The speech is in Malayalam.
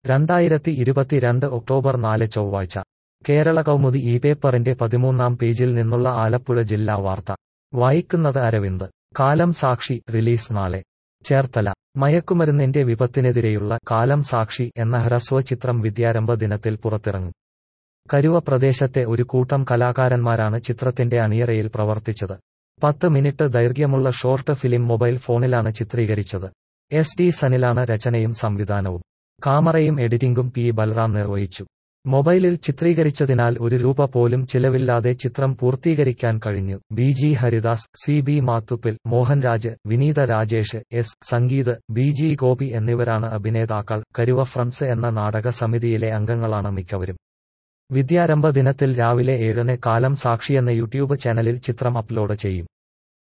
രണ്ടായിരത്തി ഇരുപത്തിരണ്ട് ഒക്ടോബർ നാല് ചൊവ്വാഴ്ച കേരള കൗമുദി ഈ പേപ്പറിന്റെ പതിമൂന്നാം പേജിൽ നിന്നുള്ള ആലപ്പുഴ ജില്ലാ വാർത്ത വായിക്കുന്നത് അരവിന്ദ് കാലം സാക്ഷി റിലീസ് നാളെ ചേർത്തല മയക്കുമരുന്നിന്റെ വിപത്തിനെതിരെയുള്ള കാലം സാക്ഷി എന്ന ഹ്രസ്വ ചിത്രം വിദ്യാരംഭ ദിനത്തിൽ പുറത്തിറങ്ങും കരുവ പ്രദേശത്തെ ഒരു കൂട്ടം കലാകാരന്മാരാണ് ചിത്രത്തിന്റെ അണിയറയിൽ പ്രവർത്തിച്ചത് പത്ത് മിനിറ്റ് ദൈർഘ്യമുള്ള ഷോർട്ട് ഫിലിം മൊബൈൽ ഫോണിലാണ് ചിത്രീകരിച്ചത് എസ് ഡി സനിലാണ് രചനയും സംവിധാനവും കാമറയും എഡിറ്റിംഗും പി ബൽറാം നിർവഹിച്ചു മൊബൈലിൽ ചിത്രീകരിച്ചതിനാൽ ഒരു രൂപ പോലും ചിലവില്ലാതെ ചിത്രം പൂർത്തീകരിക്കാൻ കഴിഞ്ഞു B G Haridas C B Mathuppil Mohanraj Vineetha Rajesh S Sangeeth B G Gopi എന്നിവരാണ് അഭിനേതാക്കൾ കരുവ ഫ്രണ്ട്സ് എന്ന നാടക സമിതിയിലെ അംഗങ്ങളാണ് മിക്കവരും വിദ്യാരംഭ ദിനത്തിൽ രാവിലെ ഏഴിന് കാലം സാക്ഷിയെന്ന യൂട്യൂബ് ചാനലിൽ ചിത്രം അപ്ലോഡ് ചെയ്യും